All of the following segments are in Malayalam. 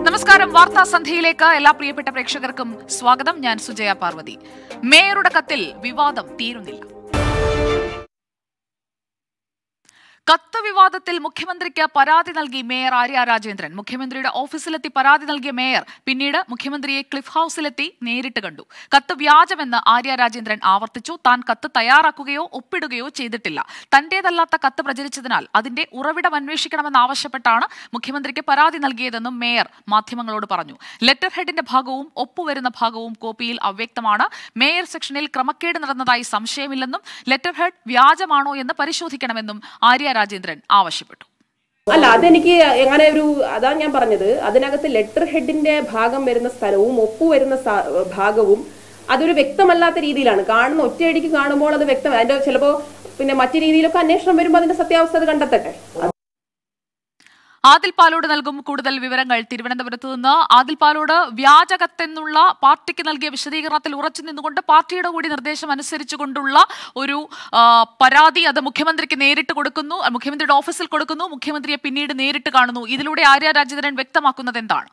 നമസ്കാരം വാർത്താ സന്ധ്യയിലേക്ക് എല്ലാ പ്രിയപ്പെട്ട പ്രേക്ഷകർക്കും സ്വാഗതം ഞാൻ സുജയ പാർവതി മേയറുടെ കത്തിൽ വിവാദം തീരുന്നില്ല കത്ത് വിവാദത്തിൽ മുഖ്യമന്ത്രിക്ക് പരാതി നൽകി മേയർ ആര്യ രാജേന്ദ്രൻ മുഖ്യമന്ത്രിയുടെ ഓഫീസിലെത്തി പരാതി നൽകിയ മേയർ പിന്നീട് മുഖ്യമന്ത്രിയെ ക്ലിഫ് ഹൌസിലെത്തി നേരിട്ട് കണ്ടു കത്ത് വ്യാജമെന്ന് ആര്യ രാജേന്ദ്രൻ ആവർത്തിച്ചു താൻ കത്ത് തയ്യാറാക്കുകയോ ഒപ്പിടുകയോ ചെയ്തിട്ടില്ല തന്റേതല്ലാത്ത കത്ത് പ്രചരിച്ചതിനാൽ അതിന്റെ ഉറവിടം അന്വേഷിക്കണമെന്നാവശ്യപ്പെട്ടാണ് മുഖ്യമന്ത്രിക്ക് പരാതി നൽകിയതെന്നും മേയർ മാധ്യമങ്ങളോട് പറഞ്ഞു ലെറ്റർ ഹെഡിന്റെ ഭാഗവും ഒപ്പുവരുന്ന ഭാഗവും കോപ്പിയിൽ അവ്യക്തമാണ് മേയർ സെക്ഷനിൽ ക്രമക്കേട് നടന്നതായി സംശയമില്ലെന്നും ലെറ്റർ ഹെഡ് വ്യാജമാണോ എന്ന് പരിശോധിക്കണമെന്നും ആര്യ രാജേന്ദ്രൻ ആവശ്യപ്പെട്ടു അല്ല അതെനിക്ക് എങ്ങനെ ഒരു അതാ ഞാൻ പറഞ്ഞത് അതിനകത്ത് ലെറ്റർ ഹെഡിന്റെ ഭാഗം വരുന്ന സ്ഥലവും ഒപ്പു വരുന്ന സ- ഭാഗവും അതൊരു വ്യക്തമല്ലാത്ത രീതിയിലാണ് കാണുന്ന ഒറ്റയടിക്ക് കാണുമ്പോൾ അത് വ്യക്തം അതിന്റെ ചിലപ്പോ പിന്നെ മറ്റു രീതിയിലൊക്കെ അന്വേഷണം വരുമ്പോൾ അതിന്റെ സത്യാവസ്ഥ അത് കണ്ടെത്തട്ടെ ആദിൽ പാലോട് നൽകും കൂടുതൽ വിവരങ്ങൾ തിരുവനന്തപുരത്ത് നിന്ന് ആദിൽ പാലോട് വ്യാജകത്തെന്നുള്ള പാർട്ടിക്ക് നൽകിയ വിശദീകരണത്തിൽ ഉറച്ചു നിന്നുകൊണ്ട് പാർട്ടിയുടെ കൂടി നിർദ്ദേശം അനുസരിച്ചുകൊണ്ടുള്ള ഒരു ആ, പരാതി അത് മുഖ്യമന്ത്രിക്ക് നേരിട്ട് കൊടുക്കുന്നു ആ, മുഖ്യമന്ത്രിയുടെ ഓഫീസിൽ കൊടുക്കുന്നു മുഖ്യമന്ത്രിയെ പിന്നീട് നേരിട്ട് കാണുന്നു ഇതിലൂടെ ആര്യ രാജേന്ദ്രൻ വ്യക്തമാക്കുന്നത് എന്താണ്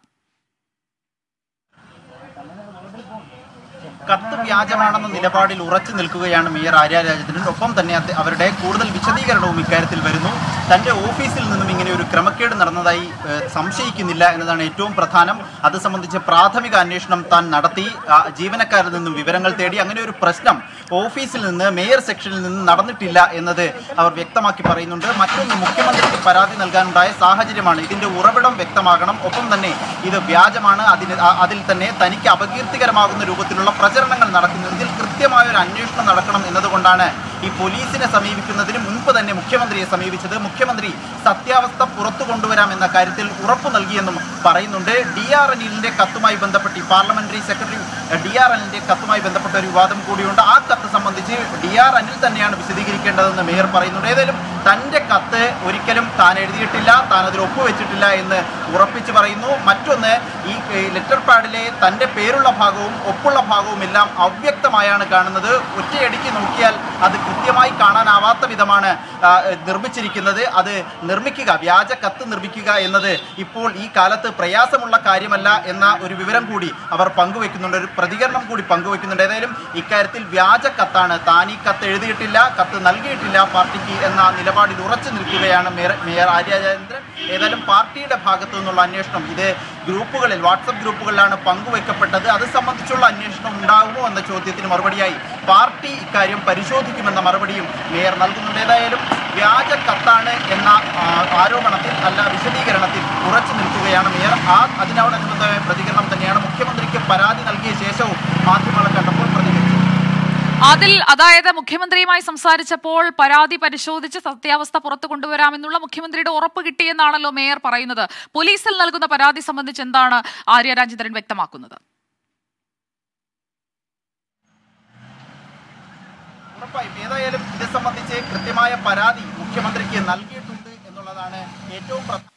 കത്ത് വ്യാജമാണെന്ന നിലപാടിൽ ഉറച്ചു നിൽക്കുകയാണ് മേയർ ആര്യ രാജേന്ദ്രൻ ഒപ്പം തന്നെ അത് അവരുടെ കൂടുതൽ വിശദീകരണവും ഇക്കാര്യത്തിൽ വരുന്നു തന്റെ ഓഫീസിൽ നിന്നും ഇങ്ങനെ ഒരു ക്രമക്കേട് നടന്നതായി ഏഹ്, സംശയിക്കുന്നില്ല എന്നതാണ് ഏറ്റവും പ്രധാനം അത് സംബന്ധിച്ച് പ്രാഥമിക അന്വേഷണം താൻ നടത്തി ആ, ജീവനക്കാരിൽ നിന്നും വിവരങ്ങൾ തേടി അങ്ങനെ ഒരു പ്രശ്നം ഓഫീസിൽ നിന്ന് മേയർ സെക്ഷനിൽ നിന്ന് നടന്നിട്ടില്ല എന്നത് അവർ വ്യക്തമാക്കി പറയുന്നുണ്ട് മറ്റൊന്ന് മുഖ്യമന്ത്രിക്ക് പരാതി നൽകാനുണ്ടായ സാഹചര്യമാണ് ഇതിന്റെ ഉറവിടം വ്യക്തമാകണം ഒപ്പം തന്നെ ഇത് വ്യാജമാണ് അതിന് ആ- അതിൽ തന്നെ തനിക്ക് അപകീർത്തികരമാകുന്ന രൂപത്തിലുള്ള പ്രചരണങ്ങൾ നടക്കുന്നത് ഇതിൽ കൃത്യമായ ഒരു അന്വേഷണം നടക്കണം എന്നതുകൊണ്ടാണ് ഈ പോലീസിനെ സമീപിക്കുന്നതിന് മുൻപ് തന്നെ മുഖ്യമന്ത്രിയെ സമീപിച്ചത് മുഖ്യമന്ത്രി സത്യാവസ്ഥ പുറത്തു കൊണ്ടുവരാം എന്ന കാര്യത്തിൽ ഉറപ്പു നൽകിയെന്നും പറയുന്നുണ്ട് ഡി ആർ അനിലിന്റെ കത്തുമായി ബന്ധപ്പെട്ട് ഈ പാർലമെന്ററി സെക്രട്ടറി ഡി ആർ അനിലിന്റെ കത്തുമായി ബന്ധപ്പെട്ട ഒരു വിവാദം കൂടിയുണ്ട് ആ കത്ത് സംബന്ധിച്ച് ഡി ആർ അനിൽ തന്നെയാണ് വിശദീകരിക്കേണ്ടതെന്ന് മേയർ പറയുന്നുണ്ട് ഏതായാലും തന്റെ കത്ത് ഒരിക്കലും താൻ എഴുതിയിട്ടില്ല താൻ അതിൽ ഒപ്പുവെച്ചിട്ടില്ല എന്ന് ഉറപ്പിച്ച് പറയുന്നു മറ്റൊന്ന് ഈ ഏഹ്, ലെറ്റർ പാഡിലെ തന്റെ പേരുള്ള ഭാഗവും ഒപ്പുള്ള ഭാഗവും എല്ലാം അവ്യക്തമായാണ് കാണുന്നത് ഒറ്റയടിക്ക് നോക്കിയാൽ അത് കൃത്യമായി കാണാനാവാത്ത വിധമാണ് ആ, നിർമ്മിച്ചിരിക്കുന്നത് അത് നിർമ്മിക്കുക വ്യാജ കത്ത് നിർമ്മിക്കുക എന്നത് ഇപ്പോൾ ഈ കാലത്ത് പ്രയാസമുള്ള കാര്യമല്ല എന്ന ഒരു വിവരം കൂടി അവർ പങ്കുവെക്കുന്നുണ്ട് ഒരു പ്രതികരണം കൂടി പങ്കുവെക്കുന്നുണ്ട് ഏതായാലും ഇക്കാര്യത്തിൽ വ്യാജ കത്താണ് താൻ ഈ കത്ത് എഴുതിയിട്ടില്ല കത്ത് നൽകിയിട്ടില്ല പാർട്ടിക്ക് എന്ന നിലപാടിൽ ഉറച്ചു നിൽക്കുകയാണ് മേയർ മേയർ ആര്യ രാജേന്ദ്രൻ ഏതായാലും പാർട്ടിയുടെ ഭാഗത്തു നിന്നുള്ള അന്വേഷണം ഇത് ഗ്രൂപ്പുകളിൽ വാട്സപ്പ് ഗ്രൂപ്പുകളിലാണ് പങ്കുവെക്കപ്പെട്ടത് അത് സംബന്ധിച്ചുള്ള അന്വേഷണം ഉണ്ടാകുമോ എന്ന ചോദ്യത്തിന് മറുപടിയായി പാർട്ടി ഇക്കാര്യം പരിശോധിക്കുമെന്ന മറുപടിയും മേയർ നൽകുന്നുണ്ട് ഏതായാലും വ്യാജ കത്താണ് എന്ന ആ, ആരോപണത്തിൽ അല്ല വിശദീകരണത്തിൽ ഉറച്ചു നിൽക്കുകയാണ് മേയർ ആ അതിനോടനുബന്ധമായ പ്രതികരണം തന്നെയാണ് മുഖ്യമന്ത്രിക്ക് പരാതി നൽകിയ ശേഷവും മാധ്യമങ്ങളെ കണ്ടപ്പോൾ പ്രതികരിച്ചത് അതിൽ അതായത് മുഖ്യമന്ത്രിയുമായി സംസാരിച്ചപ്പോൾ പരാതി പരിശോധിച്ച് സത്യാവസ്ഥ പുറത്തു കൊണ്ടുവരാമെന്നുള്ള മുഖ്യമന്ത്രിയുടെ ഉറപ്പ് കിട്ടിയെന്നാണല്ലോ മേയർ പറയുന്നത് പോലീസിൽ നൽകുന്ന പരാതി സംബന്ധിച്ച് എന്താണ് ആര്യ രാജേന്ദ്രൻ വ്യക്തമാക്കുന്നത് ഉറപ്പായും ഏതായാലും ഇത് സംബന്ധിച്ച് കൃത്യമായ പരാതി മുഖ്യമന്ത്രിക്ക് നൽകിയിട്ടുണ്ട് എന്നുള്ളതാണ് ഏറ്റവും പ്രധാന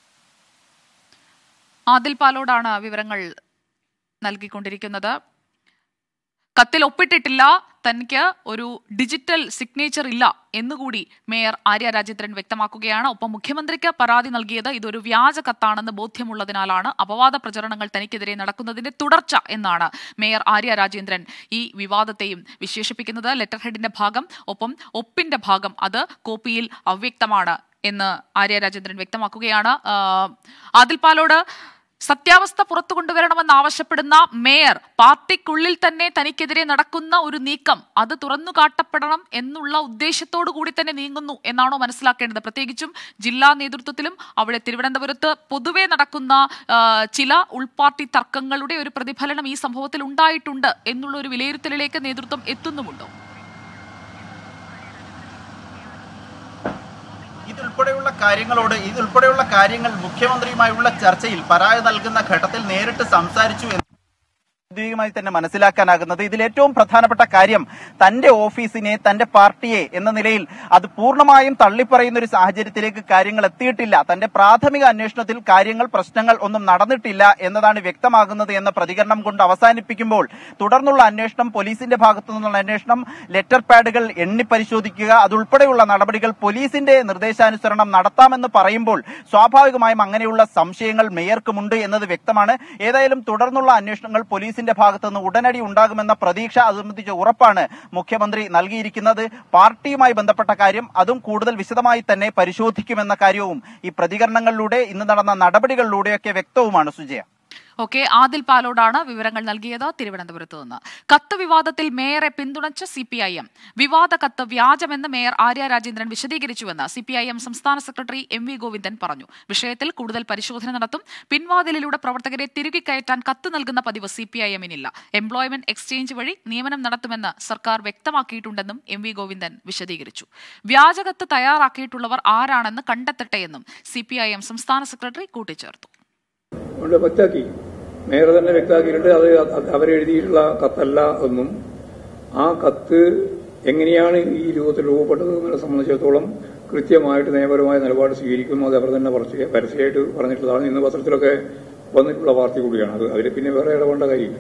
ആദിൽ പാലോടാണ് വിവരങ്ങൾ നൽകിക്കൊണ്ടിരിക്കുന്നത് കത്തിൽ ഒപ്പിട്ടിട്ടില്ല തനിക്ക് ഒരു ഡിജിറ്റൽ സിഗ്നേച്ചർ ഇല്ല എന്നുകൂടി മേയർ ആര്യ രാജേന്ദ്രൻ വ്യക്തമാക്കുകയാണ് ഒപ്പം മുഖ്യമന്ത്രിക്ക് പരാതി നൽകിയത് ഇതൊരു വ്യാജ കത്താണെന്ന് ബോധ്യമുള്ളതിനാലാണ് അപവാദ പ്രചരണങ്ങൾ തനിക്കെതിരെ നടക്കുന്നതിന്റെ തുടർച്ച എന്നാണ് മേയർ ആര്യ രാജേന്ദ്രൻ ഈ വിവാദത്തെയും വിശേഷിപ്പിക്കുന്നത് ലെറ്റർ ഹെഡിന്റെ ഭാഗം ഒപ്പം ഒപ്പിന്റെ ഭാഗം അത് കോപ്പിയിൽ അവ്യക്തമാണ് എന്ന് ആര്യ രാജേന്ദ്രൻ വ്യക്തമാക്കുകയാണ് ആ, ആദിൽ പാലോട് സത്യാവസ്ഥ പുറത്തു കൊണ്ടുവരണമെന്ന് ആവശ്യപ്പെടുന്ന മേയർ പാർട്ടിക്കുള്ളിൽ തന്നെ തനിക്കെതിരെ നടക്കുന്ന ഒരു നീക്കം അത് തുറന്നു കാട്ടപ്പെടണം എന്നുള്ള ഉദ്ദേശത്തോടു കൂടി തന്നെ നീങ്ങുന്നു എന്നാണോ മനസ്സിലാക്കേണ്ടത് പ്രത്യേകിച്ചും ജില്ലാ നേതൃത്വത്തിലും അവിടെ തിരുവനന്തപുരത്ത് പൊതുവെ നടക്കുന്ന ആ, ചില ഉൾപാർട്ടി തർക്കങ്ങളുടെ ഒരു പ്രതിഫലനം ഈ സംഭവത്തിൽ ഉണ്ടായിട്ടുണ്ട് എന്നുള്ള ഒരു വിലയിരുത്തലിലേക്ക് നേതൃത്വം എത്തുന്നുമുണ്ടോ ഇതുൾപ്പെടെയുള്ള കാര്യങ്ങളോട് ഇതുൾപ്പെടെയുള്ള കാര്യങ്ങൾ മുഖ്യമന്ത്രിയുമായുള്ള ചർച്ചയിൽ പരാതി നൽകുന്ന ഘട്ടത്തിൽ നേരിട്ട് സംസാരിച്ചു എന്ന് ഔദ്യോഗികമായി തന്നെ മനസ്സിലാക്കാനാകുന്നത് ഇതിൽ ഏറ്റവും പ്രധാനപ്പെട്ട കാര്യം തന്റെ ഓഫീസിനെ തന്റെ പാർട്ടിയെ എന്ന നിലയിൽ അത് പൂർണ്ണമായും തള്ളിപ്പറയുന്ന ഒരു സാഹചര്യത്തിലേക്ക് കാര്യങ്ങൾ എത്തിയിട്ടില്ല തന്റെ പ്രാഥമിക അന്വേഷണത്തിൽ കാര്യങ്ങൾ പ്രശ്നങ്ങൾ ഒന്നും നടന്നിട്ടില്ല എന്നതാണ് വ്യക്തമാകുന്നത് എന്ന പ്രതികരണം കൊണ്ട് അവസാനിപ്പിക്കുമ്പോൾ തുടർന്നുള്ള അന്വേഷണം പോലീസിന്റെ ഭാഗത്തു നിന്നുള്ള അന്വേഷണം ലെറ്റർ പാഡുകൾ എണ്ണി പരിശോധിക്കുക അതുൾപ്പെടെയുള്ള നടപടികൾ പോലീസിന്റെ നിർദ്ദേശാനുസരണം നടത്താമെന്ന് പറയുമ്പോൾ സ്വാഭാവികമായും അങ്ങനെയുള്ള സംശയങ്ങൾ മേയർക്കുമുണ്ട് എന്നത് വ്യക്തമാണ് ഏതായാലും തുടർന്നുള്ള അന്വേഷണങ്ങൾ പോലീസിന്റെ ഭാഗത്തു നിന്ന് ഉടനടി ഉണ്ടാകുമെന്ന പ്രതീക്ഷ അത് സംബന്ധിച്ച ഉറപ്പാണ് മുഖ്യമന്ത്രി നൽകിയിരിക്കുന്നത് പാർട്ടിയുമായി ബന്ധപ്പെട്ട കാര്യം അതും കൂടുതൽ വിശദമായി തന്നെ പരിശോധിക്കുമെന്ന കാര്യവും ഈ പ്രതികരണങ്ങളിലൂടെ ഇന്ന് നടന്ന നടപടികളിലൂടെയൊക്കെ വ്യക്തവുമാണ് സുജയ ഓക്കെ ആദിൽ പാലോടാണ് വിവരങ്ങൾ നൽകിയത് തിരുവനന്തപുരത്ത് നിന്ന് കത്ത് വിവാദത്തിൽ മേയറെ പിന്തുണച്ച് സി പി ഐ എം വിവാദ കത്ത് വ്യാജമെന്ന് മേയർ ആര്യ രാജേന്ദ്രൻ വിശദീകരിച്ചുവെന്ന് സി പി ഐ എം സംസ്ഥാന സെക്രട്ടറി എം വി ഗോവിന്ദൻ പറഞ്ഞു വിഷയത്തിൽ കൂടുതൽ പരിശോധന നടത്തും പിൻവാതിലിലൂടെ പ്രവർത്തകരെ തിരുകി കയറ്റാൻ കത്ത് നൽകുന്ന പതിവ് സി പി ഐ എമ്മിനില്ല എംപ്ലോയ്മെന്റ് എക്സ്ചേഞ്ച് വഴി നിയമനം നടത്തുമെന്ന് സർക്കാർ വ്യക്തമാക്കിയിട്ടുണ്ടെന്നും എം വി ഗോവിന്ദൻ വിശദീകരിച്ചു വ്യാജകത്ത് തയ്യാറാക്കിയിട്ടുള്ളവർ ആരാണെന്ന് കണ്ടെത്തട്ടെയെന്നും സി പി ഐ എം സംസ്ഥാന സെക്രട്ടറി കൂട്ടിച്ചേർത്തു അതുകൊണ്ട് വ്യക്തമാക്കി മേയർ തന്നെ വ്യക്തമാക്കിയിട്ടുണ്ട് അത് അത് അവരെഴുതിയിട്ടുള്ള കത്തല്ല എന്നും ആ കത്ത് എങ്ങനെയാണ് ഈ രൂപത്തിൽ രൂപപ്പെട്ടത് എന്നതിനെ സംബന്ധിച്ചിടത്തോളം കൃത്യമായിട്ട് നിയമപരമായ നിലപാട് സ്വീകരിക്കുന്നു അത് അവർ തന്നെ പരസ്യ- പരസ്യമായിട്ട് പറഞ്ഞിട്ടുള്ളതാണ് ഇന്ന് പത്രത്തിലൊക്കെ വന്നിട്ടുള്ള വാർത്ത കൂടിയാണ് അത് അതിൽ പിന്നെ വേറെ ഇടപെടേണ്ട കാര്യമില്ല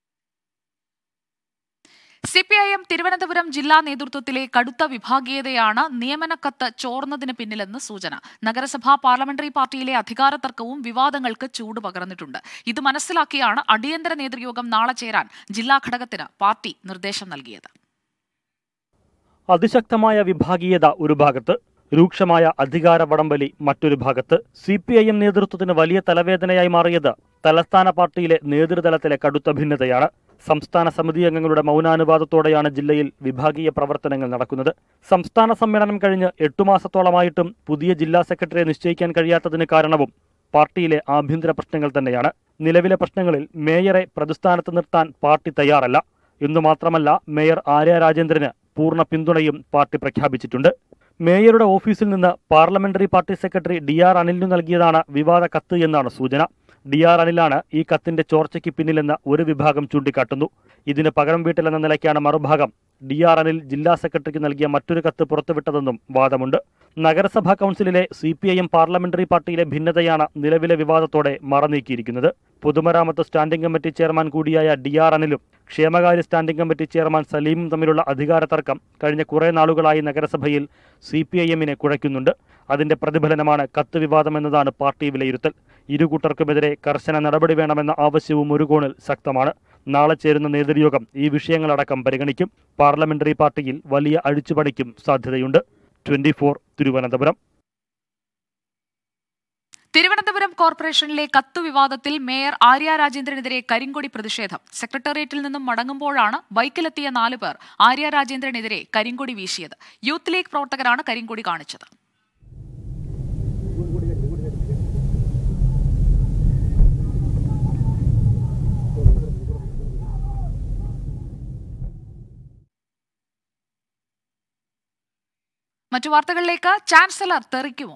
C P I M Thiruvananthapuram ജില്ലാ നേതൃത്വത്തിലെ കടുത്ത വിഭാഗീയതയാണ് നിയമനക്കത്ത് ചോർന്നതിന് പിന്നിലെന്ന് സൂചന നഗരസഭാ പാർലമെന്ററി പാർട്ടിയിലെ അധികാര തർക്കവും വിവാദങ്ങൾക്ക് ചൂട് പകർന്നിട്ടുണ്ട് ഇത് മനസ്സിലാക്കിയാണ് അടിയന്തര നേതൃയോഗം നാളെ ചേരാൻ ജില്ലാ ഘടകത്തിന് പാർട്ടി നിർദ്ദേശം നൽകിയത് അതിശക്തമായ വിഭാഗീയത ഒരു ഭാഗത്ത് രൂക്ഷമായ അധികാര വടംവലി മറ്റൊരു ഭാഗത്ത് സി പി ഐ എം നേതൃത്വത്തിന് വലിയ തലവേദനയായി മാറിയത് തലസ്ഥാന പാർട്ടിയിലെ നേതൃതലത്തിലെ കടുത്ത ഭിന്നതയാണ് സംസ്ഥാന സമിതി അംഗങ്ങളുടെ മൗനാനുവാദത്തോടെയാണ് ജില്ലയിൽ വിഭാഗീയ പ്രവർത്തനങ്ങൾ നടക്കുന്നത് സംസ്ഥാന സമ്മേളനം കഴിഞ്ഞ് എട്ടു മാസത്തോളമായിട്ടും പുതിയ ജില്ലാ സെക്രട്ടറിയെ നിശ്ചയിക്കാൻ കഴിയാത്തതിന് കാരണവും പാർട്ടിയിലെ ആഭ്യന്തര പ്രശ്നങ്ങൾ തന്നെയാണ് നിലവിലെ പ്രശ്നങ്ങളിൽ മേയറെ പ്രതിസ്ഥാനത്ത് നിർത്താൻ പാർട്ടി തയ്യാറല്ല എന്നു മാത്രമല്ല മേയർ ആര്യ രാജേന്ദ്രന് പൂർണ്ണ പിന്തുണയും പാർട്ടി പ്രഖ്യാപിച്ചിട്ടുണ്ട് മേയറുടെ ഓഫീസിൽ നിന്ന് parliamentary party secretary D R അനിലിനു നൽകിയതാണ് വിവാദ കത്ത് എന്നാണ് സൂചന ഡി ആർ അനിലാണ് ഈ കത്തിന്റെ ചോർച്ചയ്ക്ക് പിന്നിലെന്ന് ഒരു വിഭാഗം ചൂണ്ടിക്കാട്ടുന്നു ഇതിന് പകരം വീട്ടിലെന്ന നിലയ്ക്കാണ് മറുഭാഗം ഡി ആർ അനിൽ ജില്ലാ സെക്രട്ടറിക്ക് നൽകിയ മറ്റൊരു കത്ത് പുറത്തുവിട്ടതെന്നും വാദമുണ്ട് നഗരസഭാ കൗൺസിലിലെ C P I M parliamentary പാർട്ടിയിലെ ഭിന്നതയാണ് നിലവിലെ വിവാദത്തോടെ മറനീക്കിയിരിക്കുന്നത് പൊതുമരാമത്ത് സ്റ്റാൻഡിംഗ് കമ്മിറ്റി ചെയർമാൻ കൂടിയായ ഡി ആർ അനിലും ക്ഷേമകാര്യ സ്റ്റാൻഡിംഗ് കമ്മിറ്റി ചെയർമാൻ സലീമും തമ്മിലുള്ള അധികാര തർക്കം കഴിഞ്ഞ കുറേ നാളുകളായി നഗരസഭയിൽ സി പി ഐ എമ്മിനെ കുഴയ്ക്കുന്നുണ്ട് അതിന്റെ പ്രതിഫലനമാണ് കത്ത് വിവാദം എന്നതാണ് പാർട്ടി വിലയിരുത്തൽ ഇരു കൂട്ടർക്കുമെതിരെ കർശന നടപടി വേണമെന്ന ആവശ്യവും ഒരു കോണിൽ ശക്തമാണ് നാളെ ചേരുന്ന നേതൃയോഗം ഈ വിഷയങ്ങളടക്കം പരിഗണിക്കും പാർലമെന്ററി പാർട്ടിയിൽ വലിയ അഴിച്ചുപണിക്കും സാധ്യതയുണ്ട് ട്വന്റി തിരുവനന്തപുരം തിരുവനന്തപുരം കോർപ്പറേഷനിലെ കത്ത് വിവാദത്തിൽ മേയർ ആര്യ രാജേന്ദ്രനെതിരെ കരിങ്കൊടി പ്രതിഷേധം സെക്രട്ടേറിയറ്റിൽ നിന്നും മടങ്ങുമ്പോഴാണ് ബൈക്കിലെത്തിയ നാലു പേർ ആര്യ രാജേന്ദ്രനെതിരെ കരിങ്കൊടി വീശിയത് യൂത്ത് ലീഗ് പ്രവർത്തകരാണ് കരിങ്കൊടി കാണിച്ചത് മറ്റു വാർത്തകളിലേക്ക് ചാൻസലർ തെറിക്കുമോ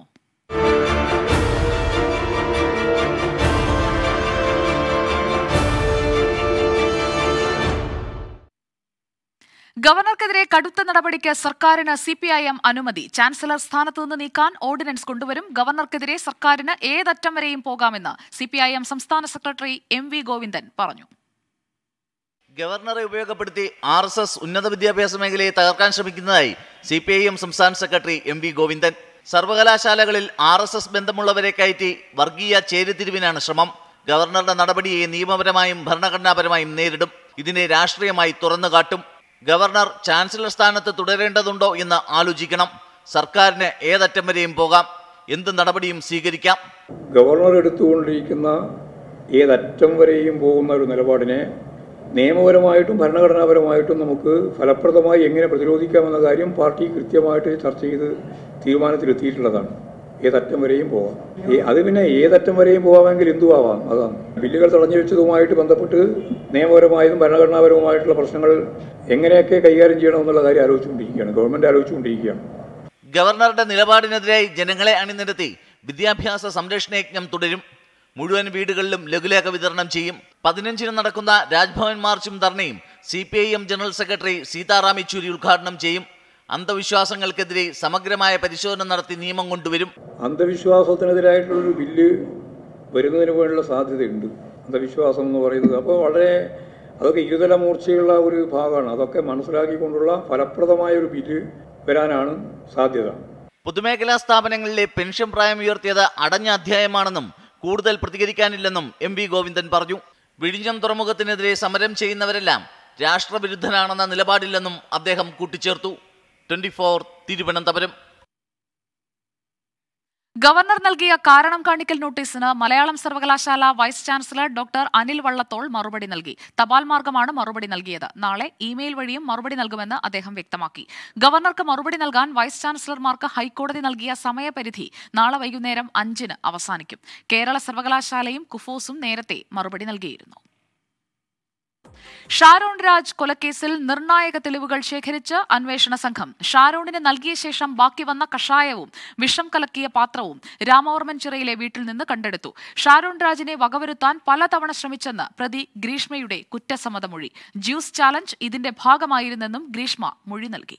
ഗവർണർക്കെതിരെ കടുത്ത നടപടിക്ക് സർക്കാരിന് സി പി ഐ എം അനുമതി ചാൻസലർ സ്ഥാനത്തു നിന്ന് നീക്കാൻ ഓർഡിനൻസ് കൊണ്ടുവരും ഗവർണർക്കെതിരെ സർക്കാരിന് ഏതറ്റം വരെയും പോകാമെന്ന് സി പി ഐ എം സംസ്ഥാന സെക്രട്ടറി എം വി ഗോവിന്ദൻ പറഞ്ഞു ഗവർണറെ ഉപയോഗപ്പെടുത്തി ആർ എസ് എസ് ഉന്നത വിദ്യാഭ്യാസ മേഖലയെ തകർക്കാൻ ശ്രമിക്കുന്നതായി സി പി ഐ എം സംസ്ഥാന സെക്രട്ടറി എം വി ഗോവിന്ദൻ സർവകലാശാലകളിൽ ആർ എസ് എസ് ബന്ധമുള്ളവരെ കയറ്റി വർഗീയ ചേരിതിരിവിനാണ് ശ്രമം ഗവർണറുടെ നടപടിയെ നിയമപരമായും ഭരണഘടനാപരമായും നേരിടും ഇതിനെ രാഷ്ട്രീയമായി തുറന്നു കാട്ടും ഗവർണർ ചാൻസലർ സ്ഥാനത്ത് തുടരേണ്ടതുണ്ടോ എന്ന് ആലോചിക്കണം സർക്കാരിന് ഏതറ്റം വരെയും പോകാം എന്ത് നടപടിയും സ്വീകരിക്കാം ഗവർണർ എടുത്തുകൊണ്ടിരിക്കുന്ന ഏതറ്റം വരെയും പോകുന്ന ഒരു നിലപാടിനെ നിയമപരമായിട്ടും ഭരണഘടനാപരമായിട്ടും നമുക്ക് ഫലപ്രദമായി എങ്ങനെ പ്രതിരോധിക്കാമെന്ന കാര്യം പാർട്ടി കൃത്യമായിട്ട് ചർച്ച ചെയ്ത് തീരുമാനത്തിലെത്തിയിട്ടുള്ളതാണ് ഏതറ്റം വരെയും പോകാം ഈ അത് പിന്നെ ഏതറ്റം വരെയും പോകാമെങ്കിൽ എന്തു ആവാം അതാണ് ബില്ലുകൾ തടഞ്ഞു വെച്ചതുമായിട്ട് ബന്ധപ്പെട്ട് നിയമപരമായതും ഭരണഘടനാപരവുമായിട്ടുള്ള പ്രശ്നങ്ങൾ എങ്ങനെയൊക്കെ കൈകാര്യം ചെയ്യണമെന്നുള്ള കാര്യം ആലോചിച്ചുകൊണ്ടിരിക്കുകയാണ് ഗവൺമെന്റ് ആലോചിച്ചുകൊണ്ടിരിക്കുകയാണ് ഗവർണറുടെ നിലപാടിനെതിരായി ജനങ്ങളെ അണിനിരത്തി വിദ്യാഭ്യാസ സംരക്ഷണ യജ്ഞം തുടരും മുഴുവൻ വീടുകളിലും ലഘുലേഖ വിതരണം ചെയ്യും പതിനഞ്ചിന് നടക്കുന്ന രാജ്ഭവൻ മാർച്ചും ധർണയും C P I M general secretary Sitaram Yechury ഉദ്ഘാടനം ചെയ്യും അന്ധവിശ്വാസങ്ങൾക്കെതിരെ സമഗ്രമായ പരിശോധന നടത്തി നിയമം കൊണ്ടുവരും അന്ധവിശ്വാസത്തിനെതിരായിട്ടുള്ളൊരു ബില്ല് വരുന്നതിന് വേണ്ടിയുള്ള സാധ്യതയുണ്ട് അന്ധവിശ്വാസം എന്ന് പറയുന്നത് അപ്പോൾ വളരെ അതൊക്കെ ഇരുതല മൂർച്ചയുള്ള ഒരു ഭാഗമാണ് അതൊക്കെ മനസ്സിലാക്കിക്കൊണ്ടുള്ള ഫലപ്രദമായ ഒരു ബില്ല് വരാനാണ് സാധ്യത പൊതുമേഖലാ സ്ഥാപനങ്ങളിലെ പെൻഷൻ പ്രായം ഉയർത്തിയത് അടഞ്ഞ അധ്യായമാണെന്നും കൂടുതൽ പ്രതികരിക്കാനില്ലെന്നും എം വി ഗോവിന്ദൻ പറഞ്ഞു വിഴിഞ്ഞം തുറമുഖത്തിനെതിരെ സമരം ചെയ്യുന്നവരെല്ലാം രാഷ്ട്രവിരുദ്ധനാണെന്ന നിലപാടില്ലെന്നും അദ്ദേഹം കൂട്ടിച്ചേർത്തു ട്വന്റി ഫോർ തിരുവനന്തപുരം ഗവർണർ നൽകിയ കാരണം കാണിക്കൽ നോട്ടീസിന് മലയാളം സർവകലാശാല vice chancellor doctor Anil Vallathol മറുപടി നൽകി തപാൽ മാർഗമാണ് മറുപടി നൽകിയത് നാളെ ഇമെയിൽ വഴിയും മറുപടി നൽകുമെന്ന് അദ്ദേഹം വ്യക്തമാക്കി ഗവർണർക്ക് മറുപടി നൽകാൻ വൈസ് ചാൻസലർമാർക്ക് ഹൈക്കോടതി നൽകിയ സമയപരിധി നാളെ വൈകുന്നേരം അഞ്ചിന് അവസാനിക്കും കേരള സർവകലാശാലയും കുഫോസും നേരത്തെ മറുപടി നൽകിയിരുന്നു ഷാരോൺ രാജ് കൊലക്കേസിൽ നിർണായക തെളിവുകൾ ശേഖരിച്ച് അന്വേഷണ സംഘം ഷാരോണിന് നൽകിയ ശേഷം ബാക്കി വന്ന കഷായവും വിഷം കലക്കിയ പാത്രവും രാമവർമ്മൻ ചിറയിലെ വീട്ടിൽ നിന്ന് കണ്ടെടുത്തു ഷാരോൺ രാജിനെ വകവരുത്താൻ പലതവണ ശ്രമിച്ചെന്ന് പ്രതി ഗ്രീഷ്മയുടെ കുറ്റസമ്മതമൊഴി ജ്യൂസ് ചാലഞ്ച് ഇതിന്റെ ഭാഗമായിരുന്നെന്നും ഗ്രീഷ്മ മൊഴി നൽകി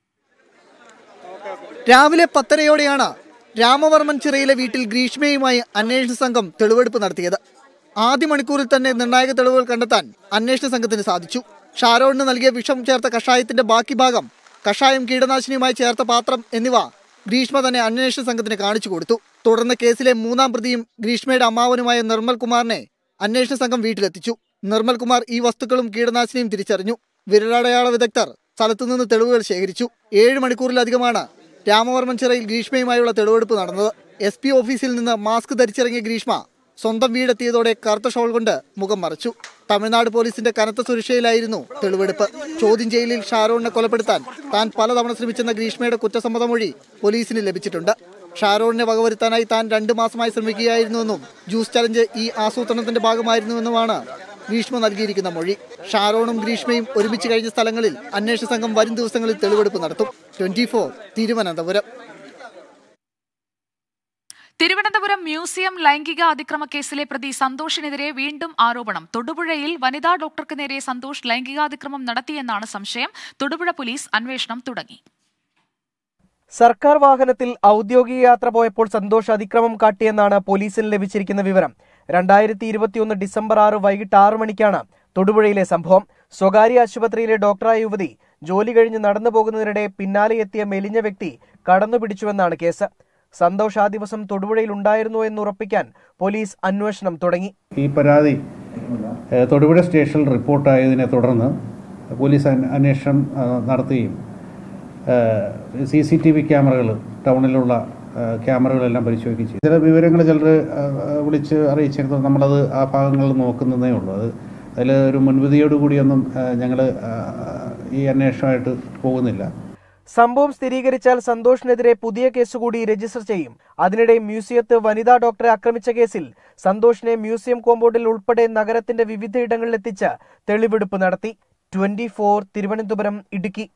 രാവിലെ പത്തരയോടെയാണ് രാമവർമ്മൻ ചിറയിലെ വീട്ടിൽ ഗ്രീഷ്മയുമായി അന്വേഷണ സംഘം തെളിവെടുപ്പ് നടത്തിയത് ആദ്യ മണിക്കൂറിൽ തന്നെ നിർണായക തെളിവുകൾ കണ്ടെത്താൻ അന്വേഷണ സംഘത്തിന് സാധിച്ചു ഷാരോണിന് നൽകിയ വിഷം ചേർത്ത കഷായത്തിന്റെ ബാക്കി ഭാഗം കഷായം കീടനാശിനിയുമായി ചേർത്ത പാത്രം എന്നിവ ഗ്രീഷ്മ തന്നെ അന്വേഷണ സംഘത്തിന് കാണിച്ചു കൊടുത്തു തുടർന്ന് കേസിലെ മൂന്നാം പ്രതിയും ഗ്രീഷ്മയുടെ അമ്മാവനുമായ നിർമ്മൽ കുമാറിനെ അന്വേഷണ സംഘം വീട്ടിലെത്തിച്ചു നിർമ്മൽ കുമാർ ഈ വസ്തുക്കളും കീടനാശിനിയും തിരിച്ചറിഞ്ഞു വിരലടയാള വിദഗ്ധർ സ്ഥലത്തുനിന്ന് തെളിവുകൾ ശേഖരിച്ചു ഏഴ് മണിക്കൂറിലധികമാണ് രാമവർമ്മൻ ചിറയിൽ ഗ്രീഷ്മയുമായുള്ള തെളിവെടുപ്പ് നടന്നത് എസ് പി ഓഫീസിൽ നിന്ന് മാസ്ക് ധരിച്ചിറങ്ങിയ ഗ്രീഷ്മ സ്വന്തം വീടെത്തിയതോടെ കറുത്ത ഷോൾ കൊണ്ട് മുഖം മറച്ചു തമിഴ്നാട് പോലീസിന്റെ കനത്ത സുരക്ഷയിലായിരുന്നു തെളിവെടുപ്പ് ചോദ്യം ചെയ്യലിൽ ഷാരോണിനെ കൊലപ്പെടുത്താൻ താൻ പലതവണ ശ്രമിച്ചെന്ന ഗ്രീഷ്മയുടെ കുറ്റസമ്മതമൊഴി പോലീസിന് ലഭിച്ചിട്ടുണ്ട് ഷാരോണിനെ വകവരുത്താനായി താൻ രണ്ടു മാസമായി ശ്രമിക്കുകയായിരുന്നുവെന്നും ജ്യൂസ് ചലഞ്ച് ഈ ആസൂത്രണത്തിന്റെ ഭാഗമായിരുന്നുവെന്നുമാണ് ഗ്രീഷ്മ നൽകിയിരിക്കുന്ന മൊഴി ഷാരോണും ഗ്രീഷ്മയും ഒരുമിച്ച് കഴിഞ്ഞ സ്ഥലങ്ങളിൽ അന്വേഷണ സംഘം വരും ദിവസങ്ങളിൽ തെളിവെടുപ്പ് നടത്തും ട്വന്റി തിരുവനന്തപുരം തിരുവനന്തപുരം മ്യൂസിയം ലൈംഗിക അതിക്രമ കേസിലെ പ്രതി സന്തോഷിനെതിരെ വീണ്ടും ആരോപണം തൊടുപുഴയിൽ വനിതാ ഡോക്ടർക്ക് നേരെ സന്തോഷ് ലൈംഗികാതിക്രമം നടത്തിയെന്നാണ് സംശയം തൊടുപുഴ പോലീസ് അന്വേഷണം തുടങ്ങി സർക്കാർ വാഹനത്തിൽ ഔദ്യോഗിക യാത്ര പോയപ്പോൾ സന്തോഷ് അതിക്രമം കാട്ടിയെന്നാണ് പോലീസിന് ലഭിച്ചിരിക്കുന്ന വിവരം രണ്ടായിരത്തി ഇരുപത്തിയൊന്ന് ഡിസംബർ ആറ് വൈകിട്ട് ആറു മണിക്കാണ് തൊടുപുഴയിലെ സംഭവം സ്വകാര്യ ആശുപത്രിയിലെ ഡോക്ടറായ യുവതി ജോലി കഴിഞ്ഞ് നടന്നു പോകുന്നതിനിടെ പിന്നാലെ എത്തിയ മെലിഞ്ഞ വ്യക്തി കടന്നു പിടിച്ചുവെന്നാണ് കേസ് സന്തോഷ് ആ ദിവസം തൊടുപുഴയിൽ ഉണ്ടായിരുന്നോ എന്ന് ഉറപ്പിക്കാൻ പോലീസ് അന്വേഷണം തുടങ്ങി ഈ പരാതി ഏഹ്, തൊടുപുഴ സ്റ്റേഷനിൽ റിപ്പോർട്ടായതിനെ തുടർന്ന് പോലീസ് അന്വ- അന്വേഷണം ആ, നടത്തുകയും സി സി ടി വി ക്യാമറകൾ ടൗണിലുള്ള ആ, ക്യാമറകളെല്ലാം പരിശോധിക്കുകയും ചെയ്തു ചില വിവരങ്ങൾ ചിലർ വിളിച്ച് അറിയിച്ചിരുന്നു നമ്മളത് ആ ഭാഗങ്ങളിൽ നോക്കുന്നതേ ഉള്ളൂ അത് അതിൽ ഒരു മുൻവിധിയോടുകൂടിയൊന്നും ഞങ്ങൾ ഈ അന്വേഷണമായിട്ട് പോകുന്നില്ല സംഭവം സ്ഥിരീകരിച്ചാൽ സന്തോഷിനെതിരെ പുതിയ കേസ് കൂടി രജിസ്റ്റർ ചെയ്യും അതിനിടെ മ്യൂസിയത്ത് വനിതാ ഡോക്ടറെ ആക്രമിച്ച കേസിൽ സന്തോഷിനെ മ്യൂസിയം കോമ്പൗണ്ടിൽ ഉൾപ്പെടെ നഗരത്തിന്റെ വിവിധയിടങ്ങളിലെത്തിച്ച് തെളിവെടുപ്പ് നടത്തി ട്വന്റി തിരുവനന്തപുരം ഇടുക്കി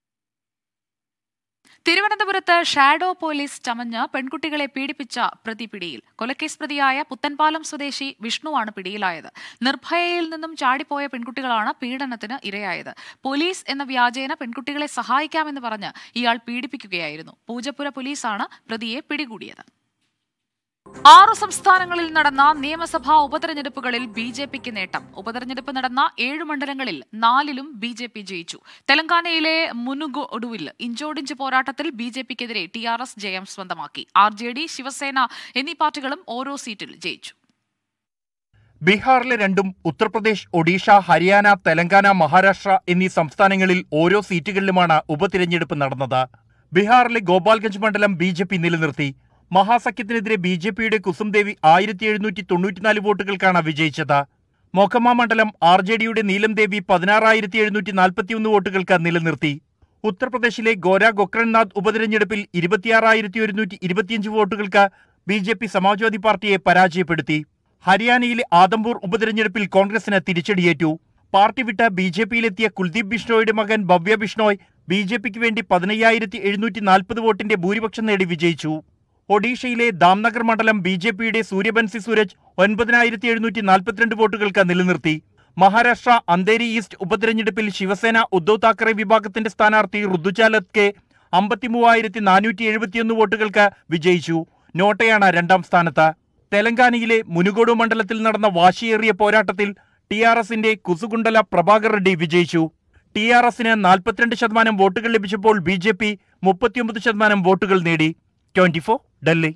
തിരുവനന്തപുരത്ത് ഷാഡോ പോലീസ് ചമഞ്ഞ് പെൺകുട്ടികളെ പീഡിപ്പിച്ച പ്രതി പിടിയിൽ കൊലക്കേസ് പ്രതിയായ പുത്തൻപാലം സ്വദേശി വിഷ്ണുവാണ് പിടിയിലായത് നിർഭയയിൽ നിന്നും ചാടിപ്പോയ പെൺകുട്ടികളാണ് പീഡനത്തിന് ഇരയായത് പോലീസ് എന്ന വ്യാജേന പെൺകുട്ടികളെ സഹായിക്കാമെന്ന് പറഞ്ഞ് ഇയാൾ പീഡിപ്പിക്കുകയായിരുന്നു പൂജപ്പുര പോലീസാണ് പ്രതിയെ പിടികൂടിയത് ആറു സംസ്ഥാനങ്ങളിൽ നടന്ന നിയമസഭാ ഉപതെരഞ്ഞെടുപ്പുകളിൽ ബി ജെ പിക്ക് നേട്ടം ഉപതെരഞ്ഞെടുപ്പ് നടന്ന ഏഴ് മണ്ഡലങ്ങളിൽ നാലിലും ബി ജെ പി ജയിച്ചു തെലങ്കാനയിലെ മുനുഗൊടുവിൽ ഇഞ്ചോടിഞ്ച് പോരാട്ടത്തിൽ ബി ജെ പിക്കെതിരെ ടി ആർ എസ് ജയം സ്വന്തമാക്കി ആർ ജെ ഡി ശിവസേന എന്നീ പാർട്ടികളും ഓരോ സീറ്റിൽ ജയിച്ചു ബീഹാറിലെ രണ്ടും ഉത്തർപ്രദേശ് ഒഡീഷ ഹരിയാന തെലങ്കാന മഹാരാഷ്ട്ര എന്നീ സംസ്ഥാനങ്ങളിൽ ഓരോ സീറ്റുകളിലുമാണ് ഉപതിരഞ്ഞെടുപ്പ് നടന്നത് ബീഹാറിലെ ഗോപാൽഗഞ്ച് മണ്ഡലം ബി ജെ പി നിലനിർത്തി മഹാസഖ്യത്തിനെതിരെ ബി ജെ പിയുടെ കുസുംദേവി ആയിരത്തി എഴുന്നൂറ്റി തൊണ്ണൂറ്റിനാല് വോട്ടുകൾക്കാണ് വിജയിച്ചത് മൊക്കമ്മ മണ്ഡലം ആർ ജെ ഡിയുടെ നീലം ദേവി പതിനാറായിരത്തി എഴുന്നൂറ്റി നാൽപ്പത്തിയൊന്ന് വോട്ടുകൾക്ക് നിലനിർത്തി ഉത്തർപ്രദേശിലെ ഗോര ഗൊക്രൻനാഥ് ഉപതിരഞ്ഞെടുപ്പിൽ ഇരുപത്തിയാറായിരത്തി ഒരുന്നൂറ്റി ഇരുപത്തിയഞ്ച് വോട്ടുകൾക്ക് ബി ജെ പി സമാജ്വാദി പാർട്ടിയെ പരാജയപ്പെടുത്തി ഹരിയാനയിലെ ആദംപൂർ ഉപതിരഞ്ഞെടുപ്പിൽ കോൺഗ്രസിന് തിരിച്ചടിയേറ്റു പാർട്ടി വിട്ട് ബി ജെ പിയിലെത്തിയ കുൽദീപ് ബിഷ്ണോയുടെ മകൻ ഭവ്യ ബിഷ്ണോയ് ബി ജെ പിക്ക് വേണ്ടി പതിനയ്യായിരത്തി എഴുന്നൂറ്റി നാൽപ്പത് വോട്ടിന്റെ ഭൂരിപക്ഷം നേടി വിജയിച്ചു ഒഡീഷയിലെ ദാംനഗർ മണ്ഡലം ബി ജെ പിയുടെ സൂര്യബൻസി സൂരജ് ഒൻപതിനായിരത്തി എഴുന്നൂറ്റി നാൽപ്പത്തിരണ്ട് വോട്ടുകൾക്ക് നിലനിർത്തി മഹാരാഷ്ട്ര അന്തേരി ഈസ്റ്റ് ഉപതെരഞ്ഞെടുപ്പിൽ ശിവസേന ഉദ്ധവ് താക്കറെ വിഭാഗത്തിന്റെ സ്ഥാനാർത്ഥി ഋതുചാലത് കെ അമ്പത്തിമൂവായിരത്തി നാനൂറ്റി എഴുപത്തിയൊന്ന് വോട്ടുകൾക്ക് വിജയിച്ചു നോട്ടയാണ് രണ്ടാം സ്ഥാനത്ത് തെലങ്കാനയിലെ മുനുഗോഡു മണ്ഡലത്തിൽ നടന്ന വാശിയേറിയ പോരാട്ടത്തിൽ ടി ആർ എസിന്റെ കുസുകുണ്ടല പ്രഭാകർ റെഡ്ഡി വിജയിച്ചു ടി ആർ എസിന് നാൽപ്പത്തിരണ്ട് ശതമാനം വോട്ടുകൾ ലഭിച്ചപ്പോൾ ബി ജെ പി മുപ്പത്തിയൊമ്പത് ശതമാനം വോട്ടുകൾ നേടി ട്വന്റി ഫോർ ഡൽഹി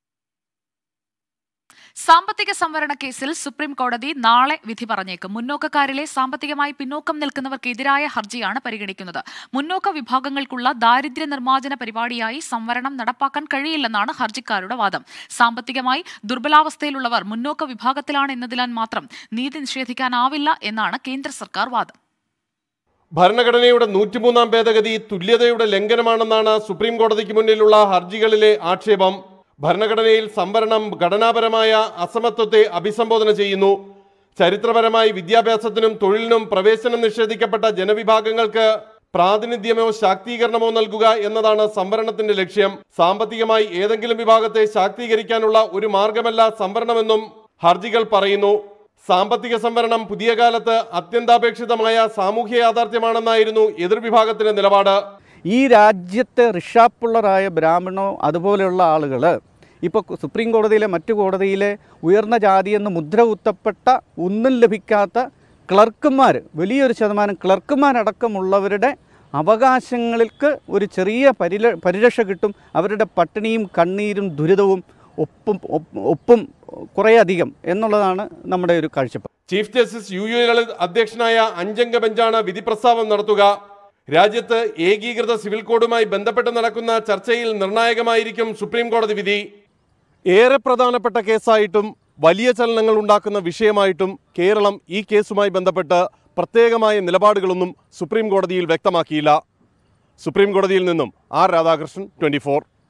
സാമ്പത്തിക സംവരണ കേസിൽ സുപ്രീം കോടതി നാളെ വിധി പറഞ്ഞേക്കും മുന്നോക്കക്കാരിലെ സാമ്പത്തികമായി പിന്നോക്കം നിൽക്കുന്നവർക്കെതിരായ ഹർജിയാണ് പരിഗണിക്കുന്നത് മുന്നോക്ക വിഭാഗങ്ങൾക്കുള്ള ദാരിദ്ര്യ നിർമ്മാർജ്ജന പരിപാടിയായി സംവരണം നടപ്പാക്കാൻ കഴിയില്ലെന്നാണ് ഹർജിക്കാരുടെ വാദം സാമ്പത്തികമായി ദുർബലാവസ്ഥയിലുള്ളവർ മുന്നോക്ക വിഭാഗത്തിലാണ് എന്നതിനാൽ മാത്രം നീതി നിഷേധിക്കാനാവില്ല എന്നാണ് കേന്ദ്ര സർക്കാർ വാദം ഭരണഘടനയുടെ നൂറ്റിമൂന്നാം ഭേദഗതി തുല്യതയുടെ ലംഘനമാണെന്നാണ് സുപ്രീം കോടതിക്ക് മുന്നിലുള്ള ഹർജികളിലെ ആക്ഷേപം ഭരണഘടനയിൽ സംവരണം ഘടനാപരമായ അസമത്വത്തെ അഭിസംബോധന ചെയ്യുന്നു ചരിത്രപരമായി വിദ്യാഭ്യാസത്തിനും തൊഴിലിനും പ്രവേശനം നിഷേധിക്കപ്പെട്ട ജനവിഭാഗങ്ങൾക്ക് പ്രാതിനിധ്യമോ ശാക്തീകരണമോ നൽകുക എന്നതാണ് സംവരണത്തിന്റെ ലക്ഷ്യം സാമ്പത്തികമായി ഏതെങ്കിലും വിഭാഗത്തെ ശാക്തീകരിക്കാനുള്ള ഒരു മാർഗമല്ല സംവരണമെന്നും ഹർജികൾ പറയുന്നു സാമ്പത്തിക സംവരണം പുതിയ കാലത്ത് അത്യന്താപേക്ഷിതമായ സാമൂഹ്യ യാഥാർത്ഥ്യമാണെന്നായിരുന്നു എതിർവിഭാഗത്തിന്റെ നിലപാട് ഈ രാജ്യത്തെ ഋഷാപ്പുള്ളറായ ബ്രാഹ്മണോ അതുപോലെയുള്ള ആളുകൾ ഇപ്പോൾ സുപ്രീം കോടതിയിലെ മറ്റു കോടതിയിലെ ഉയർന്ന ജാതിയെന്ന് മുദ്ര കുത്തപ്പെട്ട ഒന്നും ലഭിക്കാത്ത ക്ലർക്കുമാർ വലിയൊരു ശതമാനം ക്ലർക്കുമാരടക്കമുള്ളവരുടെ അവകാശങ്ങൾക്ക് ഒരു ചെറിയ പരില പരിരക്ഷ കിട്ടും അവരുടെ പട്ടിണിയും കണ്ണീരും ദുരിതവും ഒപ്പും ഒപ്പ്- ഒപ്പും കുറേയധികം എന്നുള്ളതാണ് നമ്മുടെ ഒരു കാഴ്ചപ്പാട് chief justice U U Lalit അധ്യക്ഷനായ അഞ്ചംഗ ബെഞ്ചാണ് വിധി പ്രസ്താവം നടത്തുക രാജ്യത്ത് ഏകീകൃത സിവിൽ കോഡുമായി ബന്ധപ്പെട്ട് നടക്കുന്ന ചർച്ചയിൽ നിർണായകമായിരിക്കും സുപ്രീം കോടതി വിധി ഏറെ പ്രധാനപ്പെട്ട കേസായിട്ടും വലിയ ചലനങ്ങൾ ഉണ്ടാക്കുന്ന വിഷയമായിട്ടും കേരളം ഈ കേസുമായി ബന്ധപ്പെട്ട് പ്രത്യേകമായ നിലപാടുകളൊന്നും സുപ്രീം കോടതിയിൽ വ്യക്തമാക്കിയില്ല സുപ്രീം കോടതിയിൽ നിന്നും ആർ രാധാകൃഷ്ണൻ ട്വന്റി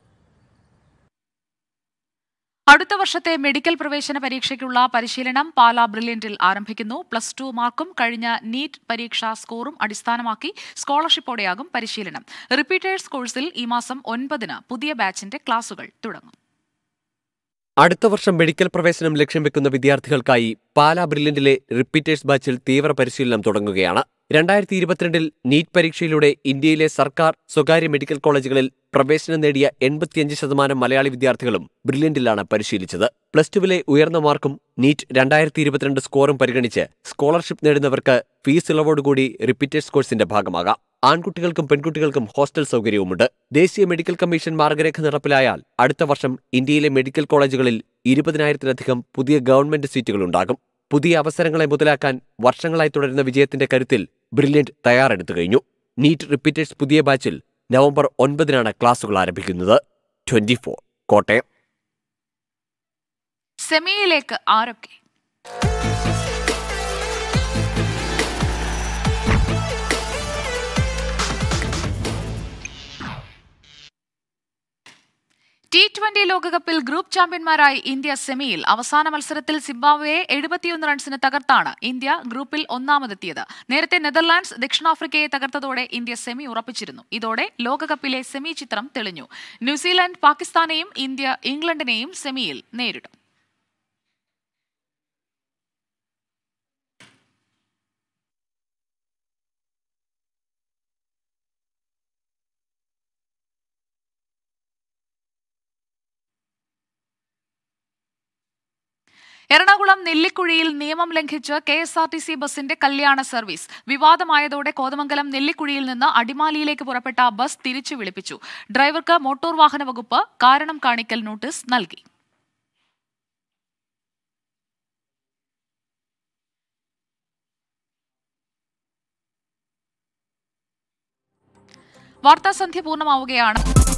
അടുത്ത വർഷത്തെ മെഡിക്കൽ പ്രവേശന പരീക്ഷയ്ക്കുള്ള പരിശീലനം പാലാ ബ്രില്യന്റിൽ ആരംഭിക്കുന്നു പ്ലസ് ടു മാർക്കും കഴിഞ്ഞ നീറ്റ് പരീക്ഷാ സ്കോറും അടിസ്ഥാനമാക്കി സ്കോളർഷിപ്പോടെയാകും പരിശീലനം റിപ്പീറ്റേഴ്സ് കോഴ്സിൽ ഈ മാസം ഒൻപതിന് പുതിയ ബാച്ചിന്റെ ക്ലാസുകൾ തുടങ്ങും അടുത്ത വർഷം മെഡിക്കൽ പ്രവേശനം ലക്ഷ്യം വെക്കുന്ന വിദ്യാർത്ഥികൾക്കായി പാലാ ബ്രില്യന്റിലെ റിപ്പീറ്റേഴ്സ് ബാച്ചിൽ തീവ്ര പരിശീലനം തുടങ്ങുകയാണ് രണ്ടായിരത്തി ഇരുപത്തിരണ്ടിൽ നീറ്റ് പരീക്ഷയിലൂടെ ഇന്ത്യയിലെ സർക്കാർ സ്വകാര്യ മെഡിക്കൽ കോളേജുകളിൽ പ്രവേശനം നേടിയ എൺപത്തിയഞ്ച് ശതമാനം മലയാളി വിദ്യാർത്ഥികളും ബ്രില്യന്റിലാണ് പരിശീലിച്ചത് പ്ലസ് ടുവിലെ ഉയർന്ന മാർക്കും നീറ്റ് രണ്ടായിരത്തി ഇരുപത്തിരണ്ട് സ്കോറും പരിഗണിച്ച് സ്കോളർഷിപ്പ് നേടുന്നവർക്ക് ഫീസ് ഇളവോടുകൂടി റിപ്പീറ്റേഴ്സ് കോഴ്സിന്റെ ഭാഗമാകാം ആൺകുട്ടികൾക്കും പെൺകുട്ടികൾക്കും ഹോസ്റ്റൽ സൗകര്യവുമുണ്ട് ദേശീയ മെഡിക്കൽ കമ്മീഷൻ മാർഗരേഖ നടപ്പിലായാൽ അടുത്ത വർഷം ഇന്ത്യയിലെ മെഡിക്കൽ കോളേജുകളിൽ ഇരുപതിനായിരത്തിലധികം പുതിയ ഗവൺമെന്റ് സീറ്റുകളുണ്ടാകും പുതിയ അവസരങ്ങളെ മുതലാക്കാൻ വർഷങ്ങളായി തുടരുന്ന വിജയത്തിന്റെ കരുത്തിൽ ബ്രില്യന്റ് തയ്യാറെടുത്തു കഴിഞ്ഞു നീറ്റ് റിപ്പീറ്റേഴ്സ് പുതിയ ബാച്ചിൽ നവംബർ ഒൻപതിനാണ് ക്ലാസുകൾ ആരംഭിക്കുന്നത് ട്വന്റി കോട്ടയം സെമിയിലേക്ക് ആരൊക്കെ ടി ട്വന്റി ലോകകപ്പിൽ ഗ്രൂപ്പ് ചാമ്പ്യന്മാരായി ഇന്ത്യ സെമിയിൽ അവസാന മത്സരത്തിൽ സിംബാബ്വെയെ എഴുപത്തിയൊന്ന് റൺസിന് തകർത്താണ് ഇന്ത്യ ഗ്രൂപ്പിൽ ഒന്നാമതെത്തിയത് നേരത്തെ നെതർലാൻഡ്സ് ദക്ഷിണാഫ്രിക്കയെ തകർത്തതോടെ ഇന്ത്യ സെമി ഉറപ്പിച്ചിരുന്നു ഇതോടെ ലോകകപ്പിലെ സെമി ചിത്രം തെളിഞ്ഞു ന്യൂസിലാൻഡ് പാകിസ്ഥാനെയും ഇന്ത്യ ഇംഗ്ലണ്ടിനെയും സെമിയിൽ നേരിടും എറണാകുളം നെല്ലിക്കുഴിയിൽ നിയമം ലംഘിച്ച് K S R T C ബസിന്റെ കല്യാണ സർവീസ് വിവാദമായതോടെ കോതമംഗലം നെല്ലിക്കുഴിയിൽ നിന്ന് അടിമാലിയിലേക്ക് പുറപ്പെട്ട ബസ് തിരിച്ചു വിളിപ്പിച്ചു ഡ്രൈവർക്ക് മോട്ടോർ വാഹന വകുപ്പ് കാരണം കാണിക്കൽ നോട്ടീസ് നൽകി വാർത്താസന്ധ്യ പൂർണ്ണമാവുകയാണ്